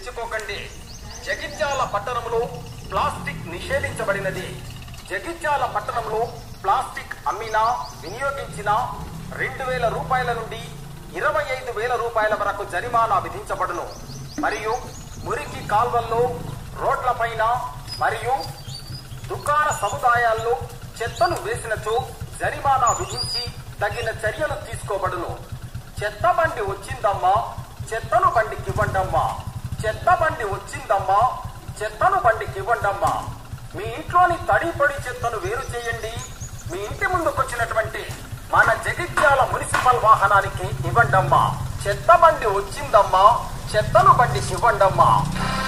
తెచ్చుకోకండి జగిత్యాల పట్టణంలో ప్లాస్టిక్ నిషేధించబడినది జగిత్యాల పట్టణంలో ప్లాస్టిక్ అమ్మినా వినియోగించినా రెండు వేల రూపాయల నుండి ఇరవై ఐదు వేల రూపాయల వరకు జరిమానా విధించబడును మరియు మురికి కాల్వల్లో రోడ్లపైన మరియు దుకాణ సముదాయాల్లో చెత్తను వేసినచో జరిమానా విధించి తగిన చర్యలు తీసుకోబడును చెత్త బండి వచ్చిందమ్మా చెత్తను బండికి ఇవ్వండమ్మా చెత్త బండి వచ్చిందమ్మా చెత్తను బండికి ఇవ్వండమ్మా మీ ఇంట్లోని తడి పొడి చెత్తను వేరు చేయండి మీ ఇంటి ముందుకొచ్చినటువంటి మన జగిత్యాల మున్సిపల్ వాహనానికి ఇవ్వండమ్మా చెత్త బండి వచ్చిందమ్మా చెత్తను బండికి ఇవ్వండమ్మా